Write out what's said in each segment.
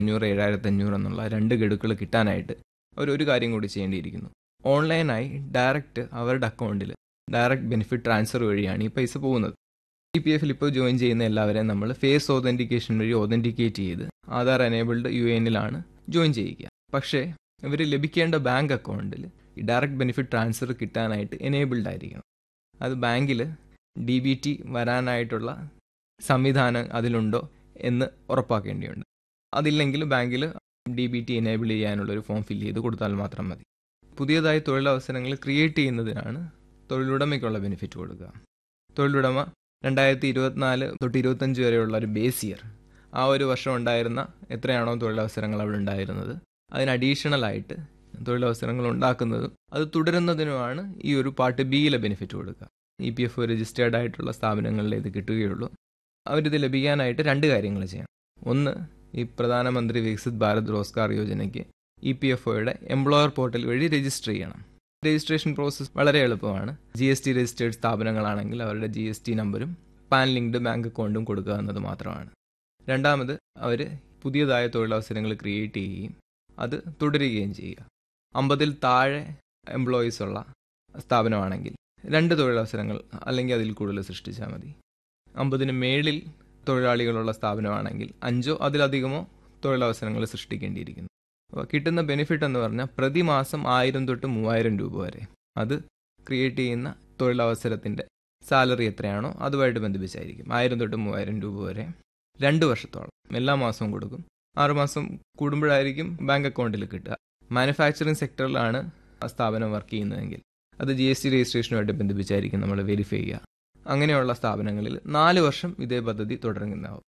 അഞ്ഞൂറ് ഏഴായിരത്തി അഞ്ഞൂറ് എന്നുള്ള രണ്ട് ഗഡുക്കൾ കിട്ടാനായിട്ട് അവർ ഒരു കാര്യം കൂടി ചെയ്യേണ്ടിയിരിക്കുന്നു ഓൺലൈനായി ഡയറക്റ്റ് അവരുടെ അക്കൗണ്ടിൽ ഡയറക്റ്റ് ബെനിഫിറ്റ് ട്രാൻസ്ഫർ വഴിയാണ് ഈ പൈസ പോകുന്നത് ഇ പി എഫിൽ ഇപ്പോൾ ജോയിൻ ചെയ്യുന്ന എല്ലാവരെയും നമ്മൾ ഫേസ് ഓതൻറ്റിക്കേഷൻ വഴി ഓതൻറ്റിക്കേറ്റ് ചെയ്ത് ആധാർ എനേബിൾഡ് യു എനിലാണ് ജോയിൻ ചെയ്യിക്കുക പക്ഷേ ഇവർ ലഭിക്കേണ്ട ബാങ്ക് അക്കൗണ്ടിൽ ഈ ഡയറക്റ്റ് ബെനിഫിറ്റ് ട്രാൻസ്ഫർ കിട്ടാനായിട്ട് എനേബിൾഡ് ആയിരിക്കണം അത് ബാങ്കിൽ ഡി ബി ടി വരാനായിട്ടുള്ള സംവിധാനം അതിലുണ്ടോ എന്ന് ഉറപ്പാക്കേണ്ടിയുണ്ട് അതില്ലെങ്കിൽ ബാങ്കിൽ ഡി ബി ടി എനേബിൾ ചെയ്യാനുള്ള ഒരു ഫോം ഫില്ല് ചെയ്ത് കൊടുത്താൽ മാത്രം മതി പുതിയതായി തൊഴിലവസരങ്ങൾ ക്രിയേറ്റ് ചെയ്യുന്നതിനാണ് തൊഴിലുടമയ്ക്കുള്ള ബെനിഫിറ്റ് കൊടുക്കുക തൊഴിലുടമ രണ്ടായിരത്തി ഇരുപത്തിനാല് തൊട്ട് ഇരുപത്തഞ്ച് വരെയുള്ള ഒരു ബേസ് ഇയർ ആ ഒരു വർഷം ഉണ്ടായിരുന്ന എത്രയാണോ തൊഴിലവസരങ്ങൾ അവിടെ ഉണ്ടായിരുന്നത് അതിന് അഡീഷണൽ ആയിട്ട് തൊഴിലവസരങ്ങൾ ഉണ്ടാക്കുന്നതും അത് തുടരുന്നതിനുമാണ് ഈ ഒരു പാർട്ട് ബിയിലെ ബെനിഫിറ്റ് കൊടുക്കുക ഇ പി എഫ് രജിസ്റ്റേർഡ് ആയിട്ടുള്ള സ്ഥാപനങ്ങളിൽ ഇത് കിട്ടുകയുള്ളൂ അവരിത് ലഭിക്കാനായിട്ട് രണ്ട് കാര്യങ്ങൾ ചെയ്യണം ഒന്ന് ഈ പ്രധാനമന്ത്രി വികസിത് ഭാരത് റോസ്ഗാർ യോജനയ്ക്ക് ഇ പി എഫ് ഒയുടെ എംപ്ലോയർ പോർട്ടൽ വഴി രജിസ്റ്റർ ചെയ്യണം രജിസ്ട്രേഷൻ പ്രോസസ്സ് വളരെ എളുപ്പമാണ് ജി എസ് ടി രജിസ്റ്റേർഡ് സ്ഥാപനങ്ങളാണെങ്കിൽ അവരുടെ ജി എസ് ടി നമ്പരും പാൻ ലിങ്ക്ഡ് ബാങ്ക് അക്കൗണ്ടും കൊടുക്കുക എന്നത് മാത്രമാണ് രണ്ടാമത് അവർ പുതിയതായ തൊഴിലവസരങ്ങൾ ക്രിയേറ്റ് ചെയ്യുകയും അത് തുടരുകയും ചെയ്യുക അമ്പതിൽ താഴെ എംപ്ലോയീസ് ഉള്ള സ്ഥാപനമാണെങ്കിൽ രണ്ട് തൊഴിലവസരങ്ങൾ അല്ലെങ്കിൽ അതിൽ കൂടുതൽ സൃഷ്ടിച്ചാൽ മതി അമ്പതിന് മേളിൽ തൊഴിലാളികളുള്ള സ്ഥാപനമാണെങ്കിൽ അഞ്ചോ അതിലധികമോ തൊഴിലവസരങ്ങൾ സൃഷ്ടിക്കേണ്ടിയിരിക്കുന്നു അപ്പോൾ കിട്ടുന്ന ബെനിഫിറ്റ് എന്ന് പറഞ്ഞാൽ പ്രതിമാസം ആയിരം തൊട്ട് മൂവായിരം രൂപ വരെ അത് ക്രിയേറ്റ് ചെയ്യുന്ന തൊഴിലവസരത്തിൻ്റെ സാലറി എത്രയാണോ അതുമായിട്ട് ബന്ധിപ്പിച്ചായിരിക്കും ആയിരം തൊട്ട് മൂവായിരം രൂപ വരെ രണ്ട് വർഷത്തോളം എല്ലാ മാസവും കൊടുക്കും ആറുമാസം കൂടുമ്പോഴായിരിക്കും ബാങ്ക് അക്കൗണ്ടിൽ കിട്ടുക മാനുഫാക്ചറിങ് സെക്ടറിലാണ് ആ സ്ഥാപനം വർക്ക് ചെയ്യുന്നതെങ്കിൽ അത് ജി എസ് ടി രജിസ്ട്രേഷനുമായിട്ട് ബന്ധിപ്പിച്ചായിരിക്കും നമ്മൾ വെരിഫൈ ചെയ്യുക അങ്ങനെയുള്ള സ്ഥാപനങ്ങളിൽ നാല് വർഷം ഇതേ പദ്ധതി തുടരുന്നതാവും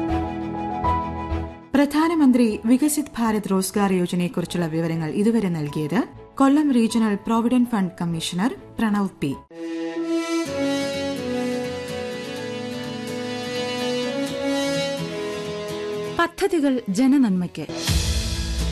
പ്രധാനമന്ത്രി വികസിത് ഭാരത് റോസ്ഗാർ യോജനയെക്കുറിച്ചുള്ള വിവരങ്ങൾ ഇതുവരെ നൽകിയത് Kollam regional provident fund commissioner Pranav P പദ്ധതികൾ ജനനന്മയ്ക്ക്